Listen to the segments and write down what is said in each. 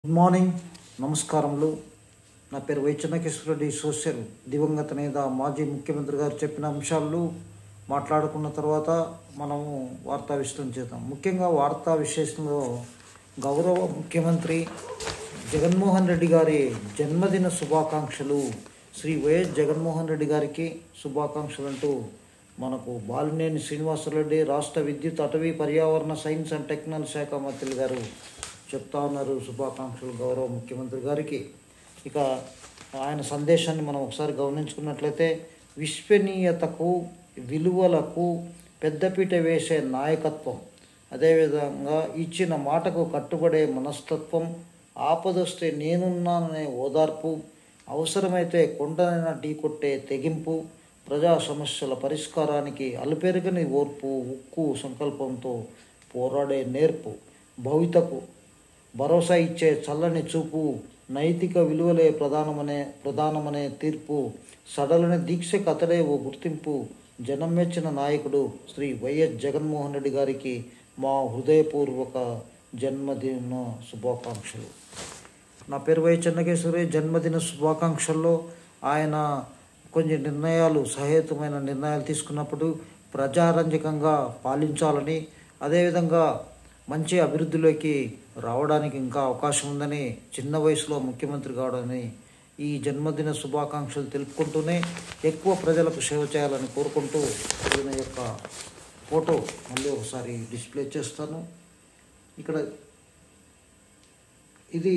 good morning నమస్కారములు నా పేరు వై చెన్నకేశ్వరరెడ్డి సోషల్ దివంగత నేత మాజీ ముఖ్యమంత్రి గారు చెప్పిన అంశాలు మాట్లాడుకున్న తర్వాత మనము వార్తా విశ్లేషణ చేద్దాం ముఖ్యంగా వార్తా విశ్లేషణలో గౌరవ ముఖ్యమంత్రి జగన్మోహన్ రెడ్డి గారి జన్మదిన శుభాకాంక్షలు శ్రీ వైఎస్ జగన్మోహన్ రెడ్డి గారికి శుభాకాంక్షలు అంటూ మనకు బాలినేని శ్రీనివాసరెడ్డి రాష్ట్ర విద్యుత్ అటవీ పర్యావరణ సైన్స్ అండ్ టెక్నాలజీ శాఖ మంత్రులు గారు చెప్తా ఉన్నారు శుభాకాంక్షలు గౌరవ ముఖ్యమంత్రి గారికి ఇక ఆయన సందేశాన్ని మనం ఒకసారి గమనించుకున్నట్లయితే విశ్వనీయతకు విలువలకు పెద్దపీట వేసే నాయకత్వం అదేవిధంగా ఇచ్చిన మాటకు కట్టుబడే మనస్తత్వం ఆపదొస్తే నేనున్నాననే ఓదార్పు అవసరమైతే కొండనైనా ఢీకొట్టే తెగింపు ప్రజా సమస్యల పరిష్కారానికి అలుపెరగని ఓర్పు ఉక్కు సంకల్పంతో పోరాడే నేర్పు భవితకు భరోసా ఇచ్చే చల్లని చూపు నైతిక విలువలే ప్రధానమనే ప్రధానమనే తీర్పు సడలని దీక్షకు అతడే ఓ గుర్తింపు జనం మెచ్చిన నాయకుడు శ్రీ వైఎస్ జగన్మోహన్ రెడ్డి గారికి మా హృదయపూర్వక జన్మదిన శుభాకాంక్షలు నా పేరు వై చెన్నకేశ్వరి జన్మదిన శుభాకాంక్షల్లో ఆయన కొన్ని నిర్ణయాలు సహేతుమైన నిర్ణయాలు తీసుకున్నప్పుడు ప్రజారంజకంగా పాలించాలని అదేవిధంగా మంచి అభివృద్ధిలోకి రావడానికి ఇంకా అవకాశం ఉందని చిన్న వయసులో ముఖ్యమంత్రి కావడని ఈ జన్మదిన శుభాకాంక్షలు తెలుపుకుంటూనే ఎక్కువ ప్రజలకు సేవ చేయాలని కోరుకుంటూ ఈయన యొక్క ఫోటో మళ్ళీ ఒకసారి డిస్ప్లే చేస్తాను ఇక్కడ ఇది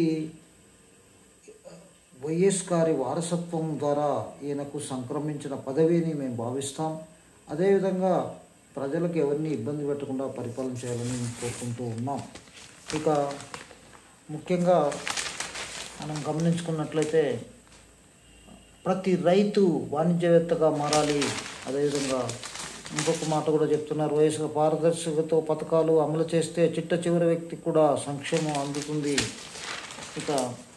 వైఎస్ గారి వారసత్వం ద్వారా ఈయనకు సంక్రమించిన పదవిని మేము భావిస్తాం అదేవిధంగా ప్రజలకు ఎవరిని ఇబ్బంది పెట్టకుండా పరిపాలన చేయాలని కోరుకుంటూ ఉన్నాం ఇక ముఖ్యంగా మనం గమనించుకున్నట్లయితే ప్రతి రైతు వాణిజ్యవేత్తగా మారాలి అదేవిధంగా ఇంకొక మాట కూడా చెప్తున్నారు వయసు పారదర్శకతో పథకాలు అమలు చేస్తే చిట్ట చివరి వ్యక్తికి కూడా సంక్షేమం అందుతుంది ఇక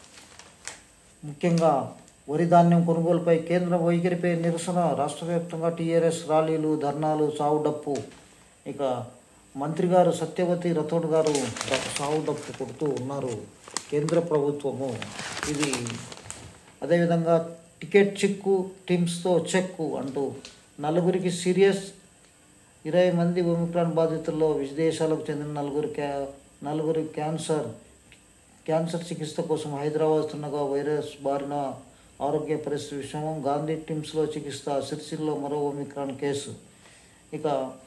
ముఖ్యంగా వరి ధాన్యం కొనుగోలుపై కేంద్ర వైఖరిపై నిరసన రాష్ట్ర వ్యాప్తంగా టీఆర్ఎస్ ర్యాలీలు ధర్నాలు సావు డప్పు ఇక మంత్రి గారు సత్యవతి రథోడ్ గారు సావు డప్పు కొడుతూ ఉన్నారు కేంద్ర ప్రభుత్వము ఇది అదేవిధంగా టికెట్ చిక్కు టీమ్స్తో చెక్కు అంటూ నలుగురికి సీరియస్ ఇరవై మంది ఒమిక్రాన్ బాధితుల్లో విదేశాలకు చెందిన నలుగురు క్యా నలుగురు క్యాన్సర్ క్యాన్సర్ చికిత్స కోసం హైదరాబాద్ వస్తుండగా వైరస్ బారిన ఆరోగ్య పరిస్థితి విషమం గాంధీ టీమ్స్లో చికిత్స సిరిసిల్లో మరో ఒమిక్రాన్ కేసు ఇక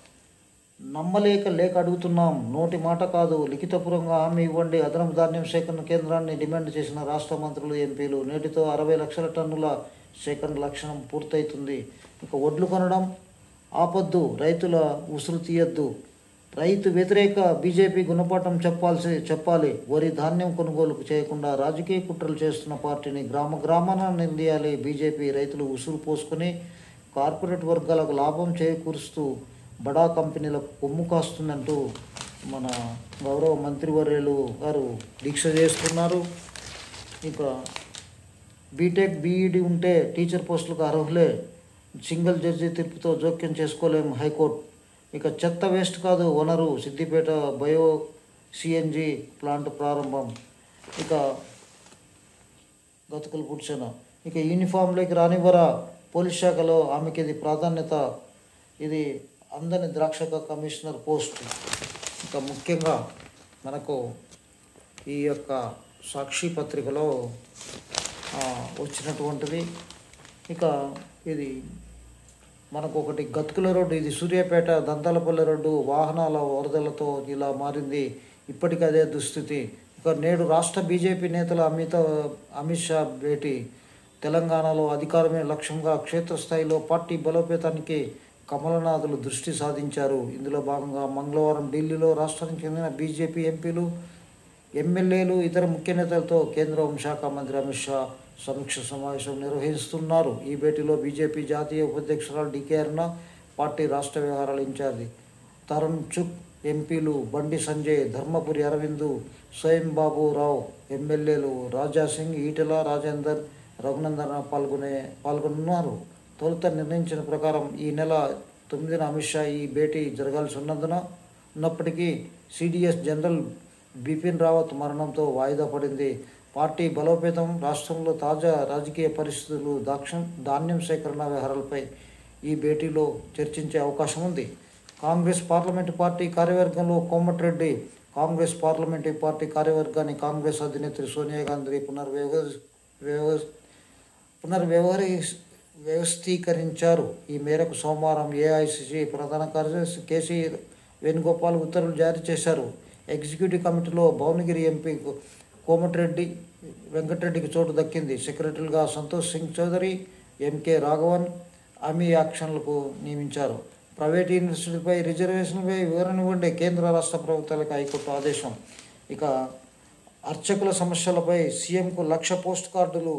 నమ్మలేక లేక అడుగుతున్నాం నోటి మాట కాదు లిఖితపూర్వంగా హామీ ఇవ్వండి అదనపు ధాన్యం సేకరణ కేంద్రాన్ని డిమాండ్ చేసిన రాష్ట్ర మంత్రులు ఎంపీలు నేటితో అరవై లక్షల టన్నుల సేకరణ లక్షణం పూర్తవుతుంది ఇక ఒడ్లు కొనడం ఆపొద్దు రైతుల ఉసురు తీయొద్దు రైతు వ్యతిరేక బీజేపీ గుణపాఠం చెప్పాల్సి చెప్పాలి వరి ధాన్యం కొనుగోలు చేయకుండా రాజకీయ కుట్రలు చేస్తున్న పార్టీని గ్రామ గ్రామాన నిందియాలి బీజేపీ రైతులు ఉసురు పోసుకుని కార్పొరేట్ వర్గాలకు లాభం చేకూరుస్తూ బడా కంపెనీలకు కొమ్ము కాస్తుందంటూ మన గౌరవ మంత్రివర్యులు గారు దీక్ష చేస్తున్నారు ఇక బీటెక్ బీఈడి ఉంటే టీచర్ పోస్టులకు అర్హులే సింగిల్ జడ్జి తీర్పుతో జోక్యం చేసుకోలేము హైకోర్టు ఇక చెత్త వేస్ట్ కాదు వనరు సిద్దిపేట బయో సిఎన్జి ప్లాంట్ ప్రారంభం ఇక గతుకులు పుడిచిన ఇక యూనిఫామ్లోకి రానివ్వరా పోలీస్ శాఖలో ఆమెకి ఇది ప్రాధాన్యత ఇది అందని ద్రాక్షక కమిషనర్ పోస్ట్ ఇక ముఖ్యంగా మనకు ఈ యొక్క సాక్షి పత్రికలో ఆ, వచ్చినటువంటిది ఇక ఇది మనకు ఒకటి గతుకుల రోడ్డు ఇది సూర్యాపేట దంతాలపల్లి రోడ్డు వాహనాల వరదలతో ఇలా మారింది ఇప్పటికీ అదే దుస్థితి ఇక నేడు రాష్ట్ర బీజేపీ నేతల అమిత అమిత్ షా భేటీ తెలంగాణలో అధికారమే లక్ష్యంగా క్షేత్రస్థాయిలో పార్టీ బలోపేతానికి కమలనాథులు దృష్టి సాధించారు ఇందులో భాగంగా మంగళవారం ఢిల్లీలో రాష్ట్రానికి చెందిన బీజేపీ ఎంపీలు ఎమ్మెల్యేలు ఇతర ముఖ్య నేతలతో కేంద్ర హోంశాఖ మంత్రి అమిత్ షా సమీక్ష సమావేశం నిర్వహిస్తున్నారు ఈ భేటీలో బీజేపీ జాతీయ ఉపాధ్యక్షురాలు డికే అరుణ పార్టీ రాష్ట్ర వ్యవహారాల ఇన్ఛార్జి తరుణ్ చుక్ ఎంపీలు బండి సంజయ్ ధర్మపురి అరవింద్ స్వయం బాబు రావు ఎమ్మెల్యేలు రాజా సింగ్ ఈటెల రాజేందర్ రఘునందన పాల్గొనే పాల్గొన్నారు తొలుత నిర్ణయించిన ప్రకారం ఈ నెల తొమ్మిదిన అమిత్ షా ఈ భేటీ జరగాల్సి ఉన్నందున ఉన్నప్పటికీ సిడిఎస్ జనరల్ బిపిన్ రావత్ మరణంతో వాయిదా పడింది పార్టీ బలోపేతం రాష్ట్రంలో తాజా రాజకీయ పరిస్థితులు దాక్షం ధాన్యం సేకరణ వ్యవహారాలపై ఈ భేటీలో చర్చించే అవకాశం ఉంది కాంగ్రెస్ పార్లమెంటు పార్టీ కార్యవర్గంలో కోమటిరెడ్డి కాంగ్రెస్ పార్లమెంటరీ పార్టీ కార్యవర్గాన్ని కాంగ్రెస్ అధినేత్రి సోనియా గాంధీ పునర్వ్యవ వ్యవ పునర్వ్యవహరి వ్యవస్థీకరించారు ఈ మేరకు సోమవారం ఏఐసిసి ప్రధాన కార్యదర్శి కేసీ వేణుగోపాల్ ఉత్తర్వులు జారీ చేశారు ఎగ్జిక్యూటివ్ కమిటీలో భువనగిరి ఎంపీ కోమటిరెడ్డి వెంకటరెడ్డికి చోటు దక్కింది సెక్రటరీగా సంతోష్ సింగ్ చౌదరి ఎంకే రాఘవన్ అమీ యాక్షన్లకు నియమించారు ప్రైవేట్ యూనివర్సిటీపై రిజర్వేషన్పై వివరణ ఇవ్వండి కేంద్ర రాష్ట్ర ప్రభుత్వాలకు హైకోర్టు ఆదేశం ఇక అర్చకుల సమస్యలపై సీఎంకు లక్ష పోస్ట్ కార్డులు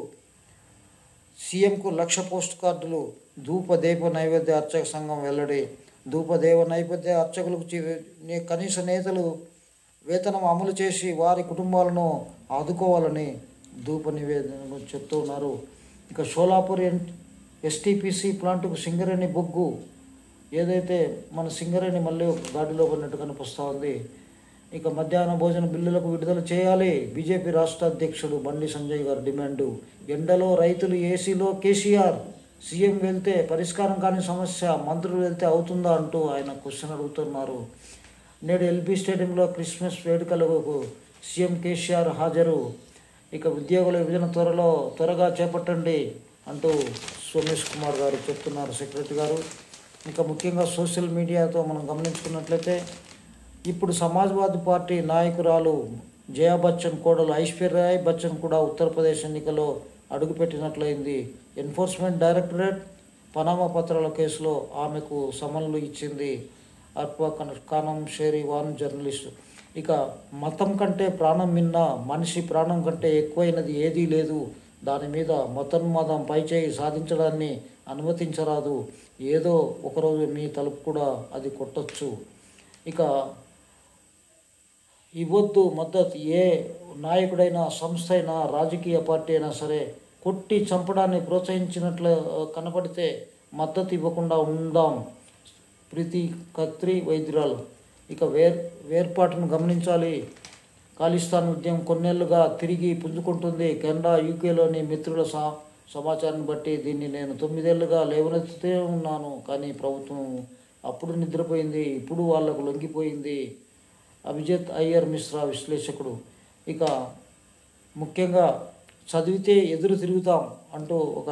సీఎంకు లక్ష పోస్ట్ కార్డులు ధూపదీప నైవేద్య అర్చక సంఘం వెల్లడి ధూపదేవ నైవేద్య అర్చకులకు చి- నే- కనీస నేతలు వేతనం అమలు చేసి వారి కుటుంబాలను ఆదుకోవాలని ధూప నివేదన చెప్తూ ఉన్నారు ఇక షోలాపూర్ ఎన్ ఎస్టీపీసీ ప్లాంటుకు సింగరేణి బొగ్గు ఏదైతే మన సింగరేణి మళ్ళీ ఒక గాడిలో పడినట్టు కనిపిస్తూ ఉంది ఇక మధ్యాహ్న భోజన బిల్లులకు విడుదల చేయాలి బీజేపీ రాష్ట్ర అధ్యక్షుడు బండి సంజయ్ గారి డిమాండు ఎండలో రైతులు ఏసీలో కేసీఆర్ సీఎం వెళ్తే పరిష్కారం కాని సమస్య మంత్రులు వెళ్తే అవుతుందా అంటూ ఆయన క్వశ్చన్ అడుగుతున్నారు నేడు ఎల్బీ స్టేడియంలో క్రిస్మస్ వేడుకలకు సీఎం కేసీఆర్ హాజరు ఇక ఉద్యోగుల విభజన త్వరలో త్వరగా చేపట్టండి అంటూ సోమేష్ కుమార్ గారు చెప్తున్నారు సెక్రటరీ గారు ఇంకా ముఖ్యంగా సోషల్ మీడియాతో మనం గమనించుకున్నట్లయితే ఇప్పుడు సమాజ్వాదీ పార్టీ నాయకురాలు జయా బచ్చన్ కోడలు ఐశ్వర్యరాయ్ బచ్చన్ కూడా ఉత్తరప్రదేశ్ ఎన్నికల్లో అడుగుపెట్టినట్లయింది ఎన్ఫోర్స్మెంట్ డైరెక్టరేట్ పనామా పత్రాల కేసులో ఆమెకు సమన్లు ఇచ్చింది అర్పా కన- కానం షేరి వాన్ జర్నలిస్టు ఇక మతం కంటే ప్రాణం మిన్న మనిషి ప్రాణం కంటే ఎక్కువైనది ఏదీ లేదు దాని మీద మతోన్మాదం పైచేయి సాధించడాన్ని అనుమతించరాదు ఏదో ఒకరోజు మీ తలుపు కూడా అది కొట్టొచ్చు ఇక ఇవ్వద్దు మద్దతు ఏ నాయకుడైనా సంస్థ అయినా రాజకీయ పార్టీ అయినా సరే కొట్టి చంపడాన్ని ప్రోత్సహించినట్లు ఆ, కనపడితే మద్దతు ఇవ్వకుండా ఉందాం ప్రీతి కత్రి వైద్యురాలు ఇక వేర్ వేర్పాటును గమనించాలి ఖాళిస్తాన్ ఉద్యమం కొన్నేళ్లుగా తిరిగి పుంజుకుంటుంది కెనడా యూకేలోని మిత్రుల సా సమాచారాన్ని బట్టి దీన్ని నేను తొమ్మిదేళ్లుగా లేవనెత్తుతూ ఉన్నాను కానీ ప్రభుత్వం అప్పుడు నిద్రపోయింది ఇప్పుడు వాళ్లకు లొంగిపోయింది అభిజిత్ అయ్యర్ మిశ్రా విశ్లేషకుడు ఇక ముఖ్యంగా చదివితే ఎదురు తిరుగుతాం అంటూ ఒక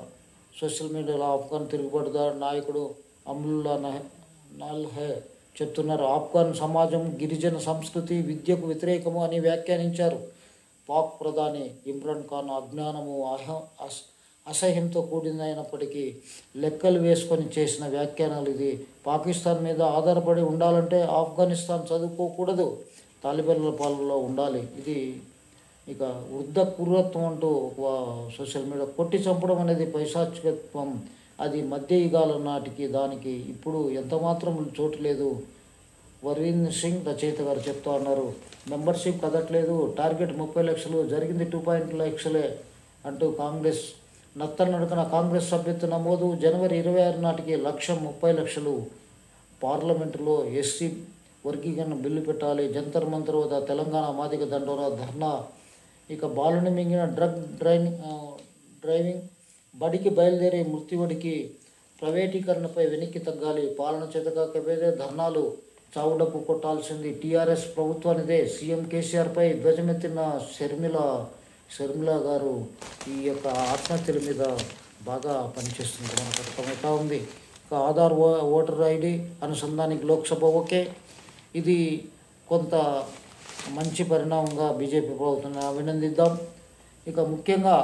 సోషల్ మీడియాలో ఆఫ్ఘన్ తిరుగుబాటుదారు నాయకుడు అమ్రుల్లా నహ్- నాల్హే చెప్తున్నారు ఆఫ్ఘన్ సమాజం గిరిజన సంస్కృతి విద్యకు వ్యతిరేకము అని వ్యాఖ్యానించారు పాక్ ప్రధాని ఇమ్రాన్ ఖాన్ అజ్ఞానము అహ అస్ అసహ్యంతో కూడినైనప్పటికీ లెక్కలు వేసుకొని చేసిన వ్యాఖ్యానాలు ఇది పాకిస్తాన్ మీద ఆధారపడి ఉండాలంటే ఆఫ్ఘనిస్తాన్ చదువుకోకూడదు తాలిబాన్ల పాలనలో ఉండాలి ఇది ఇక వృద్ధ కుర్రత్వం అంటూ ఒక సోషల్ మీడియా కొట్టి చంపడం అనేది పైశాచికత్వం అది మధ్య యుగాల నాటికి దానికి ఇప్పుడు ఎంతమాత్రం చోటు లేదు వరీంద్ర సింగ్ రచయిత గారు చెప్తా ఉన్నారు మెంబర్షిప్ కదట్లేదు టార్గెట్ ముప్పై లక్షలు జరిగింది టూ పాయింట్ లక్షలే అంటూ కాంగ్రెస్ నత్తల నడుకన కాంగ్రెస్ సభ్యత్వ నమోదు జనవరి ఇరవై ఆరు నాటికి లక్ష ముప్పై లక్షలు పార్లమెంటులో ఎస్సీ వర్గీకరణ బిల్లు పెట్టాలి జంతర్ మంతర్ వద్ద తెలంగాణ మాదిక దండోర ధర్నా ఇక బాలుని మింగిన డ్రగ్ డ్రైవింగ్ డ్రైవింగ్ బడికి బయలుదేరి మృత్యువడికి ప్రైవేటీకరణపై వెనక్కి తగ్గాలి పాలన చేతకాకపోతే ధర్నాలు చావుడప్పు కొట్టాల్సింది టీఆర్ఎస్ ప్రభుత్వానిదే సీఎం కేసీఆర్పై ధ్వజమెత్తిన షర్మిల షర్మిల గారు ఈ యొక్క ఆత్మహత్యల మీద బాగా పనిచేస్తుంది మనకు అర్థమవుతా ఉంది ఇక ఆధార్ ఓ ఓటర్ ఐడి అనుసంధానికి లోక్సభ ఓకే ఇది కొంత మంచి పరిణామంగా బీజేపీ ప్రభుత్వాన్ని అభినందిద్దాం ఇక ముఖ్యంగా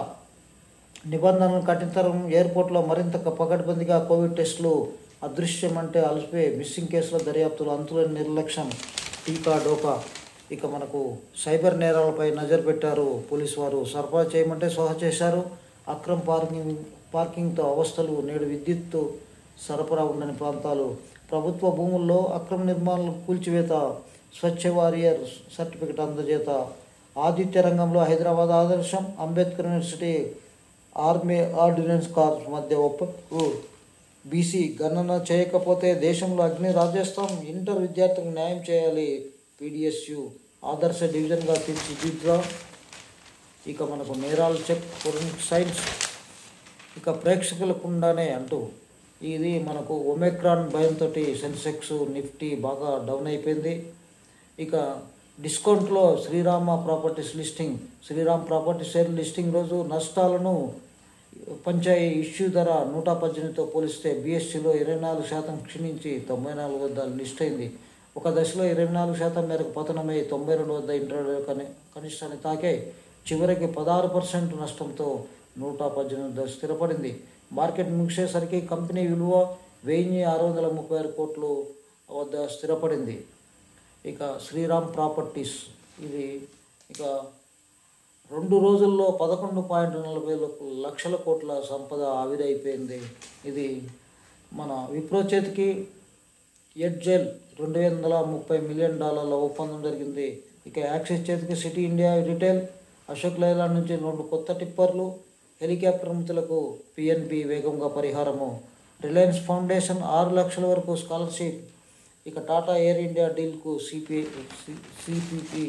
నిబంధనలు కఠినతరం ఎయిర్పోర్ట్లో మరింత పకడ్బందీగా కోవిడ్ టెస్టులు అదృశ్యం అంటే అలసిపోయి మిస్సింగ్ కేసుల దర్యాప్తులు అంతులేని నిర్లక్ష్యం టీకా డోకా ఇక మనకు సైబర్ నేరాలపై నజర్ పెట్టారు పోలీసు వారు సరఫరా చేయమంటే సోహ చేశారు అక్రమ్ పార్కింగ్ పార్కింగ్తో అవస్థలు నేడు విద్యుత్తు సరఫరా ఉండని ప్రాంతాలు ప్రభుత్వ భూముల్లో అక్రమ నిర్మాణాలు కూల్చివేత స్వచ్ఛ వారియర్ సర్టిఫికెట్ అందజేత ఆదిత్య రంగంలో హైదరాబాద్ ఆదర్శం Ambedkar university army ordnance corps మధ్య ఒప్పందం బీసీ గణన చేయకపోతే దేశంలో అగ్ని రాజేస్తాం ఇంటర్ విద్యార్థులకు న్యాయం చేయాలి పీడిఎస్యు ఆదర్శ డివిజన్గా తీర్చిదిద్దాం ఇక మనకు నేరాల చెక్ ఫోరెన్సిక్ సైన్స్ ఇక ప్రేక్షకులకుండానే అంటూ ఇది మనకు ఒమెక్రాన్ భయంతో సెన్సెక్స్ నిఫ్టీ బాగా డౌన్ అయిపోయింది ఇక డిస్కౌంట్లో Shriram properties listing Shriram property share listing రోజు నష్టాలను పంచాయి ఇష్యూ ధర నూట పద్దెనిమిదితో పోలిస్తే బీఎస్సీలో ఇరవై నాలుగు శాతం క్షీణించి తొంభై నాలుగు వద్ద లిస్ట్ అయింది ఒక దశలో ఇరవై నాలుగు శాతం మేరకు పతనమై తొంభై రెండు వద్ద ఇంటర్వ్యూ కని కనిష్టాన్ని తాకే చివరికి పదహారు పర్సెంట్ నష్టంతో నూట పద్దెనిమిది వద్ద స్థిరపడింది మార్కెట్ ముగిసేసరికి కంపెనీ విలువ వెయ్యి ఆరు వందల ముప్పై ఆరు కోట్లు వద్ద స్థిరపడింది ఇక శ్రీరామ్ ప్రాపర్టీస్ ఇది ఇక రెండు రోజుల్లో పదకొండు పాయింట్ నలభై లక్షల కోట్ల సంపద ఆవిరైపోయింది ఇది మన విప్రో చేతికి ఎడ్జెల్ రెండు వందల ముప్పై మిలియన్ డాలర్ల ఒప్పందం జరిగింది ఇక యాక్సిస్ చేతికి Citi India retail Ashok Leyland నుంచి రెండు కొత్త టిప్పర్లు హెలికాప్టర్ మృతులకు పిఎన్బి వేగంగా పరిహారము రిలయన్స్ ఫౌండేషన్ ఆరు లక్షల వరకు స్కాలర్షిప్ ఇక టాటా ఎయిర్ ఇండియా డీల్కు సిపి సిపిపి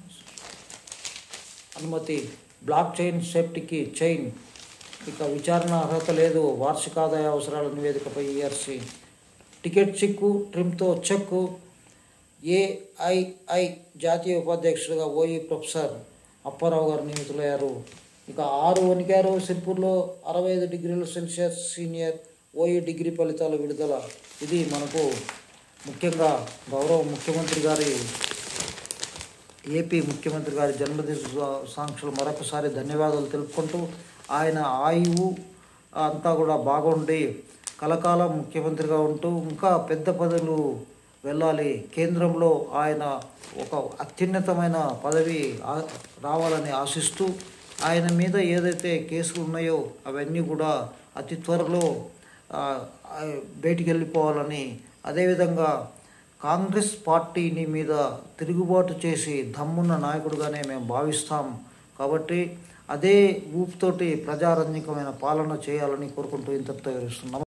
అనుమతి బ్లాక్ చైన్ సేఫ్టీకి చైన్ ఇక విచారణ అర్హత లేదు వార్షిక ఆదాయ అవసరాల నివేదికపై ఈఆర్సీ టికెట్ చిక్కు ట్రిమ్తో చెక్కు ఏఐఐ జాతీయ ఉపాధ్యక్షుడిగా ఓయి ప్రొఫెసర్ అప్పారావు గారు నియమితులయ్యారు ఇక ఆరు వణికారు సిర్పూర్లో అరవై ఐదు డిగ్రీల సెల్సియస్ సీనియర్ ఓయి డిగ్రీ ఫలితాల విడుదల ఇది మనకు ముఖ్యంగా గౌరవ ముఖ్యమంత్రి గారి ఏపీ ముఖ్యమంత్రి గారి జన్మదిన సాంక్షలు మరొకసారి ధన్యవాదాలు తెలుపుకుంటూ ఆయన ఆయువు అంతా కూడా బాగుండి కలకాలం ముఖ్యమంత్రిగా ఉంటూ ఇంకా పెద్ద పదవులు వెళ్ళాలి కేంద్రంలో ఆయన ఒక అత్యున్నతమైన పదవి ఆ- రావాలని ఆశిస్తూ ఆయన మీద ఏదైతే కేసులు ఉన్నాయో అవన్నీ కూడా అతి త్వరలో ఆ, ఆ, బయటికి వెళ్ళిపోవాలని అదేవిధంగా కాంగ్రెస్ పార్టీని మీద తిరుగుబాటు చేసి దమ్మున్న నాయకుడుగానే మేము భావిస్తాం కాబట్టి అదే ఊపుతోటి ప్రజారంజకమైన పాలన చేయాలని కోరుకుంటూ ఇంతటితో వివరిస్తున్నాం